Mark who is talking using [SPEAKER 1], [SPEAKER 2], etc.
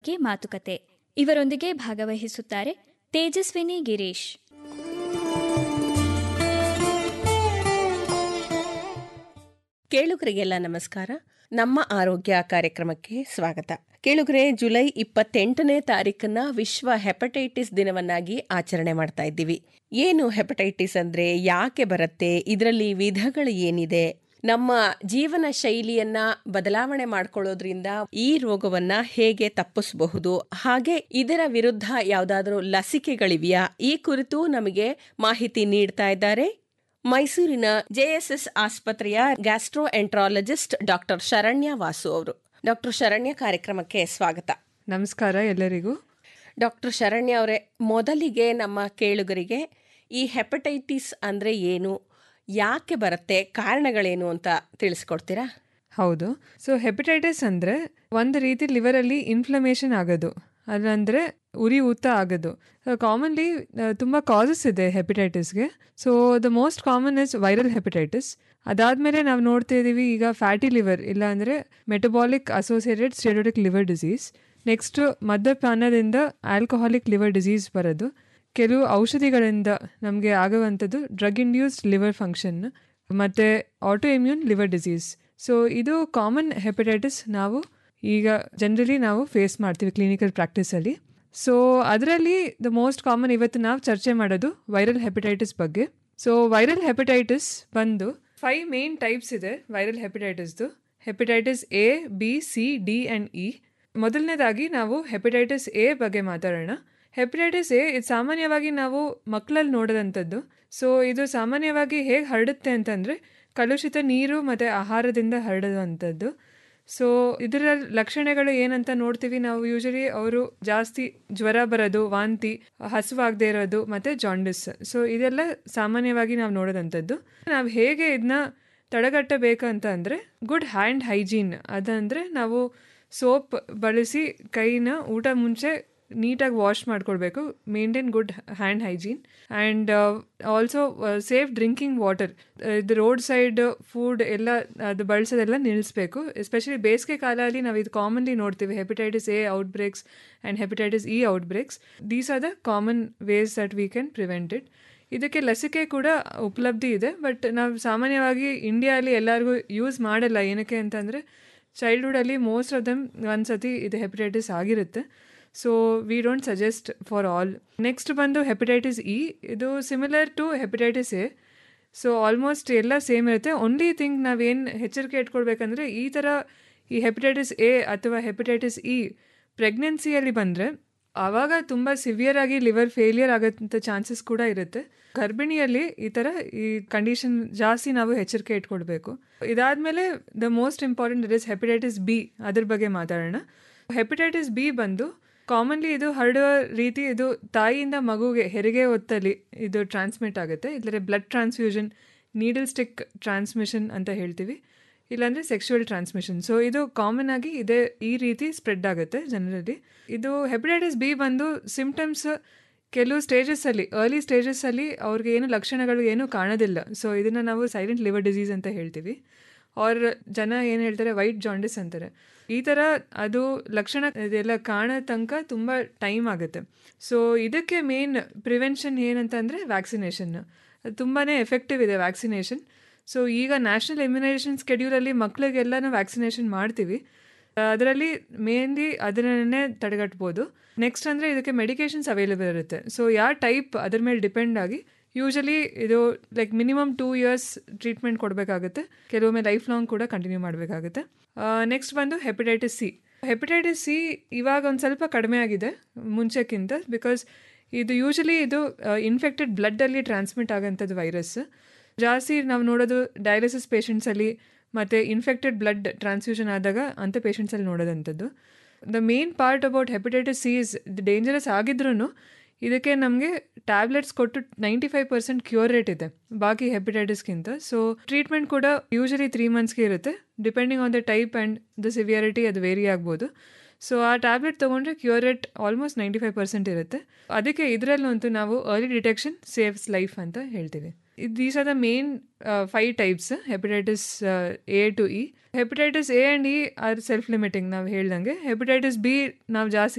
[SPEAKER 1] ಬಗ್ಗೆ ಮಾತುಕತೆ ಇವರೊಂದಿಗೆ ಭಾಗವಹಿಸುತ್ತಾರೆ ತೇಜಸ್ವಿನಿ ಗಿರೀಶ್
[SPEAKER 2] ಕೇಳುಗರಿಗೆಲ್ಲ ನಮಸ್ಕಾರ ನಮ್ಮ ಆರೋಗ್ಯ ಕಾರ್ಯಕ್ರಮಕ್ಕೆ ಸ್ವಾಗತ ಕೇಳುಗರೆ ಜುಲೈ ಇಪ್ಪತ್ತೆಂಟನೇ ತಾರೀಕನ್ನ ವಿಶ್ವ ಹೆಪಟೈಟಿಸ್ ದಿನವನ್ನಾಗಿ ಆಚರಣೆ ಮಾಡ್ತಾ ಇದ್ದೀವಿ ಏನು ಹೆಪಟೈಟಿಸ್ ಅಂದ್ರೆ ಯಾಕೆ ಬರುತ್ತೆ ಇದರಲ್ಲಿ ವಿಧಗಳು ಏನಿದೆ ನಮ್ಮ ಜೀವನ ಶೈಲಿಯನ್ನ ಬದಲಾವಣೆ ಮಾಡ್ಕೊಳ್ಳೋದ್ರಿಂದ ಈ ರೋಗವನ್ನ ಹೇಗೆ ತಪ್ಪಿಸಬಹುದು ಹಾಗೆ ಇದರ ವಿರುದ್ಧ ಯಾವುದಾದ್ರೂ ಲಸಿಕೆಗಳಿವೆಯಾ ಈ ಕುರಿತು ನಮಗೆ ಮಾಹಿತಿ ನೀಡ್ತಾ ಇದ್ದಾರೆ ಮೈಸೂರಿನ ಜೆಎಸ್ಎಸ್ ಆಸ್ಪತ್ರೆಯ gastroenterologist doctor Sharanya Vasu ಅವರು ಡಾಕ್ಟರ್ ಶರಣ್ಯ ಕಾರ್ಯಕ್ರಮಕ್ಕೆ ಸ್ವಾಗತ
[SPEAKER 3] ನಮಸ್ಕಾರ ಎಲ್ಲರಿಗೂ
[SPEAKER 2] ಡಾಕ್ಟರ್ ಶರಣ್ಯ ಅವರೇ ಮೊದಲಿಗೆ ನಮ್ಮ ಕೇಳುಗರಿಗೆ ಈ ಹೆಪಟೈಟಿಸ್ ಅಂದ್ರೆ ಏನು ಯಾಕೆ ಬರುತ್ತೆ ಕಾರಣಗಳೇನು ಅಂತ ತಿಳಿಸ್ಕೊಡ್ತೀರಾ
[SPEAKER 3] ಹೌದು ಸೊ ಹೆಪಟೈಟಿಸ್ ಅಂದರೆ ಒಂದು ರೀತಿ ಲಿವರಲ್ಲಿ ಇನ್ಫ್ಲಮೇಷನ್ ಆಗೋದು ಅದಂದರೆ ಉರಿ ಊತ ಆಗೋದು ಕಾಮನ್ಲಿ ತುಂಬ ಕಾಸಸ್ ಇದೆ ಹೆಪಟೈಟಿಸ್ಗೆ so the most common is viral hepatitis ಅದಾದಮೇಲೆ ನಾವು ನೋಡ್ತಾ ಇದ್ದೀವಿ ಈಗ ಫ್ಯಾಟಿ ಲಿವರ್ ಇಲ್ಲ ಅಂದರೆ metabolic associated steatotic liver disease next ಮದ್ಯಪಾನದಿಂದ ಆಲ್ಕೋಹಾಲಿಕ್ ಲಿವರ್ ಡಿಸೀಸ್ ಬರೋದು ಕೆಲವು ಔಷಧಿಗಳಿಂದ ನಮಗೆ ಆಗುವಂಥದ್ದು ಡ್ರಗ್ ಇಂಡ್ಯೂಸ್ಡ್ ಲಿವರ್ ಫಂಕ್ಷನ್ ಮತ್ತು autoimmune liver disease so ಇದು ಕಾಮನ್ ಹೆಪಟೈಟಿಸ್ ನಾವು ಈಗ ಜನರಲಿ ನಾವು ಫೇಸ್ ಮಾಡ್ತೀವಿ ಕ್ಲಿನಿಕಲ್ ಪ್ರಾಕ್ಟೀಸಲ್ಲಿ ಸೊ ಅದರಲ್ಲಿ ದ ಮೋಸ್ಟ್ ಕಾಮನ್ ಇವತ್ತು ನಾವು ಚರ್ಚೆ ಮಾಡೋದು ವೈರಲ್ ಹೆಪಟೈಟಿಸ್ ಬಗ್ಗೆ ಸೊ ವೈರಲ್ ಹೆಪಟೈಟಿಸ್ ಬಂದು ಫೈವ್ ಮೇನ್ ಟೈಪ್ಸ್ ಇದೆ ವೈರಲ್ ಹೆಪಟೈಟಿಸ್ದು hepatitis A B C D and E ಮೊದಲನೇದಾಗಿ ನಾವು ಹೆಪಟೈಟಿಸ್ ಎ ಬಗ್ಗೆ ಮಾತಾಡೋಣ ಹೆಪಟೈಟಿಸ್ ಎ ಇದು ಸಾಮಾನ್ಯವಾಗಿ ನಾವು ಮಕ್ಕಳಲ್ಲಿ ನೋಡೋದಂಥದ್ದು ಸೊ ಇದು ಸಾಮಾನ್ಯವಾಗಿ ಹೇಗೆ ಹರಡುತ್ತೆ ಅಂತಂದರೆ ಕಲುಷಿತ ನೀರು ಮತ್ತು ಆಹಾರದಿಂದ ಹರಡುವಂಥದ್ದು ಸೊ ಇದರ ಲಕ್ಷಣಗಳು ಏನಂತ ನೋಡ್ತೀವಿ ನಾವು ಯೂಶಲಿ ಅವರು ಜಾಸ್ತಿ ಜ್ವರ ಬರೋದು ವಾಂತಿ ಹಸುವಾಗದೇ ಇರೋದು ಮತ್ತು ಜಾಂಡಿಸ್ ಸೊ ಇದೆಲ್ಲ ಸಾಮಾನ್ಯವಾಗಿ ನಾವು ನೋಡೋದಂಥದ್ದು ನಾವು ಹೇಗೆ ಇದನ್ನ ತಡೆಗಟ್ಟಬೇಕಂತ ಅಂದರೆ ಗುಡ್ ಹ್ಯಾಂಡ್ ಹೈಜೀನ್ ಅದಂದರೆ ನಾವು ಸೋಪ್ ಬಳಸಿ ಕೈನ ಊಟ ಮುಂಚೆ ನೀಟಾಗಿ ವಾಶ್ ಮಾಡ್ಕೊಳ್ಬೇಕು maintain good hand hygiene and also safe drinking water ಇದು ರೋಡ್ ಸೈಡ್ ಫುಡ್ ಎಲ್ಲ ಅದು ಬಳಸೋದೆಲ್ಲ ನಿಲ್ಲಿಸ್ಬೇಕು ಎಸ್ಪೆಷಲಿ ಬೇಸಿಗೆ ಕಾಲದಲ್ಲಿ ನಾವು ಇದು ಕಾಮನ್ಲಿ ನೋಡ್ತೀವಿ hepatitis A outbreaks and hepatitis E outbreaks these are the common ways that we can prevent it ಇದಕ್ಕೆ ಲಸಿಕೆ ಕೂಡ ಉಪಲಬ್ಧಿ ಇದೆ ಬಟ್ ನಾವು ಸಾಮಾನ್ಯವಾಗಿ ಇಂಡಿಯಾಲಿ ಎಲ್ಲರಿಗೂ ಯೂಸ್ ಮಾಡಲ್ಲ ಏನಕ್ಕೆ ಅಂತಂದರೆ ಚೈಲ್ಡ್ಹುಡಲ್ಲಿ ಮೋಸ್ಟ್ ಆಫ್ ದಮ್ ಒಂದ್ಸತಿ ಇದು ಹೆಪಟೈಟಿಸ್ ಆಗಿರುತ್ತೆ so we don't suggest for all next ಬಂದು ಹೆಪಟೈಟಿಸ್ ಇ ಇದು similar to hepatitis A so almost ಎಲ್ಲ ಸೇಮ್ ಇರುತ್ತೆ ಓನ್ಲಿ ಥಿಂಗ್ ನಾವೇನು ಎಚ್ಚರಿಕೆ ಇಟ್ಕೊಳ್ಬೇಕಂದ್ರೆ ಈ ಥರ ಈ ಹೆಪಟೈಟಿಸ್ ಎ ಅಥವಾ ಹೆಪಟೈಟಿಸ್ ಇ ಪ್ರೆಗ್ನೆನ್ಸಿಯಲ್ಲಿ ಬಂದರೆ ಆವಾಗ ತುಂಬ ಸಿವಿಯರ್ ಆಗಿ ಲಿವರ್ ಫೇಲಿಯರ್ ಆಗೋಂಥ ಚಾನ್ಸಸ್ ಕೂಡ ಇರುತ್ತೆ ಗರ್ಭಿಣಿಯಲ್ಲಿ ಈ ಥರ ಈ ಕಂಡೀಷನ್ ಜಾಸ್ತಿ ನಾವು ಎಚ್ಚರಿಕೆ ಇಟ್ಕೊಳ್ಬೇಕು ಇದಾದಮೇಲೆ the most important it is hepatitis B ಅದ್ರ ಬಗ್ಗೆ ಮಾತಾಡೋಣ ಹೆಪಟೈಟಿಸ್ ಬಿ ಬಂದು ಕಾಮನ್ಲಿ ಇದು ಹರಡುವ ರೀತಿ ಇದು ತಾಯಿಯಿಂದ ಮಗುಗೆ ಹೆರಿಗೆ ಹೊತ್ತಲ್ಲಿ ಇದು ಟ್ರಾನ್ಸ್ಮಿಟ್ ಆಗುತ್ತೆ ಇಲ್ಲದ್ರೆ blood transfusion needle stick transmission ಅಂತ ಹೇಳ್ತೀವಿ ಇಲ್ಲಾಂದರೆ ಸೆಕ್ಷುವಲ್ ಟ್ರಾನ್ಸ್ಮಿಷನ್ ಸೊ ಇದು ಕಾಮನ್ ಆಗಿ ಇದೇ ಈ ರೀತಿ ಸ್ಪ್ರೆಡ್ ಆಗುತ್ತೆ ಜನರಲ್ಲಿ ಇದು ಹೆಪಟೈಟಿಸ್ ಬಿ ಬಂದು ಸಿಮ್ಟಮ್ಸ್ ಕೆಲವು ಸ್ಟೇಜಸ್ಸಲ್ಲಿ ಅರ್ಲಿ ಸ್ಟೇಜಸ್ಸಲ್ಲಿ ಅವ್ರಿಗೆ ಏನು ಲಕ್ಷಣಗಳು ಏನೂ ಕಾಣೋದಿಲ್ಲ ಸೊ ಇದನ್ನು ನಾವು ಸೈಲೆಂಟ್ ಲಿವರ್ ಡಿಸೀಸ್ ಅಂತ ಹೇಳ್ತೀವಿ ಅವ್ರ ಜನ ಏನು ಹೇಳ್ತಾರೆ ವೈಟ್ ಜಾಂಡಿಸ್ ಅಂತಾರೆ ಈ ಥರ ಅದು ಲಕ್ಷಣ ಇದೆಲ್ಲ ಕಾಣೋ ತನಕ ತುಂಬ ಟೈಮ್ ಆಗುತ್ತೆ ಸೊ ಇದಕ್ಕೆ ಮೇನ್ ಪ್ರಿವೆನ್ಷನ್ ಏನಂತಂದರೆ ವ್ಯಾಕ್ಸಿನೇಷನ್ ತುಂಬಾ ಎಫೆಕ್ಟಿವ್ ಇದೆ ವ್ಯಾಕ್ಸಿನೇಷನ್ ಸೊ ಈಗ ನ್ಯಾಷನಲ್ ಇಮ್ಯುನೈಸೇಷನ್ ಸ್ಕೆಡ್ಯೂಲಲ್ಲಿ ಮಕ್ಕಳಿಗೆಲ್ಲನೂ ವ್ಯಾಕ್ಸಿನೇಷನ್ ಮಾಡ್ತೀವಿ ಅದರಲ್ಲಿ ಮೇನ್ಲಿ ಅದನ್ನೇ ತಡೆಗಟ್ಬೋದು ನೆಕ್ಸ್ಟ್ ಅಂದರೆ ಇದಕ್ಕೆ ಮೆಡಿಕೇಷನ್ಸ್ ಅವೈಲೇಬಲ್ ಇರುತ್ತೆ ಸೊ ಯಾವ ಟೈಪ್ ಅದ್ರ ಮೇಲೆ ಡಿಪೆಂಡ್ ಆಗಿ ಯೂಶಲಿ ಇದು like minimum two years treatment ಕೊಡಬೇಕಾಗುತ್ತೆ ಕೆಲವೊಮ್ಮೆ ಲೈಫ್ ಲಾಂಗ್ ಕೂಡ ಕಂಟಿನ್ಯೂ ಮಾಡಬೇಕಾಗುತ್ತೆ ನೆಕ್ಸ್ಟ್ ಬಂದು ಹೆಪಟೈಟಿಸ್ ಸಿ ಹೆಪಟೈಟಿಸ್ ಸಿ ಇವಾಗ ಒಂದು ಸ್ವಲ್ಪ ಕಡಿಮೆ ಆಗಿದೆ ಮುಂಚೆಕ್ಕಿಂತ ಬಿಕಾಸ್ ಇದು ಯೂಶಲಿ ಇದು ಇನ್ಫೆಕ್ಟೆಡ್ ಬ್ಲಡ್ಡಲ್ಲಿ ಟ್ರಾನ್ಸ್ಮಿಟ್ ಆಗೋಂಥದ್ದು ವೈರಸ್ ಜಾಸ್ತಿ ನಾವು ನೋಡೋದು ಡಯಾಲಿಸಿಸ್ ಪೇಷಂಟ್ಸಲ್ಲಿ ಮತ್ತು ಇನ್ಫೆಕ್ಟೆಡ್ ಬ್ಲಡ್ ಟ್ರಾನ್ಸ್ಫ್ಯೂಷನ್ ಆದಾಗ ಅಂಥ ಪೇಷಂಟ್ಸಲ್ಲಿ ನೋಡೋದಂಥದ್ದು the main part about hepatitis C is dangerous ಆಗಿದ್ರೂ ಇದಕ್ಕೆ ನಮಗೆ ಟ್ಯಾಬ್ಲೆಟ್ಸ್ ಕೊಟ್ಟು ninety five percent cure rate ಇದೆ ಬಾಕಿ ಹೆಪಟೈಟಿಸ್ಗಿಂತ ಸೊ ಟ್ರೀಟ್ಮೆಂಟ್ ಕೂಡ ಯೂಶಲಿ ತ್ರೀ ಮಂತ್ಸ್ಗೆ ಇರುತ್ತೆ depending on the type and the severity ಅದು ವೇರಿ ಆಗ್ಬೋದು ಸೊ ಆ ಟ್ಯಾಬ್ಲೆಟ್ ತೊಗೊಂಡ್ರೆ cure rate almost ninety five percent ಇರುತ್ತೆ ಅದಕ್ಕೆ ಇದರಲ್ಲಂತೂ ನಾವು ಅರ್ಲಿ ಡಿಟೆಕ್ಷನ್ ಸೇವ್ಸ್ ಲೈಫ್ ಅಂತ ಹೇಳ್ತೀವಿ these are the main five types hepatitis A to E hepatitis A and E are self limiting ನಾವು ಹೇಳ್ದಂಗೆ ಹೆಪಟೈಟಿಸ್ ಬಿ ನಾವು ಜಾಸ್ತಿ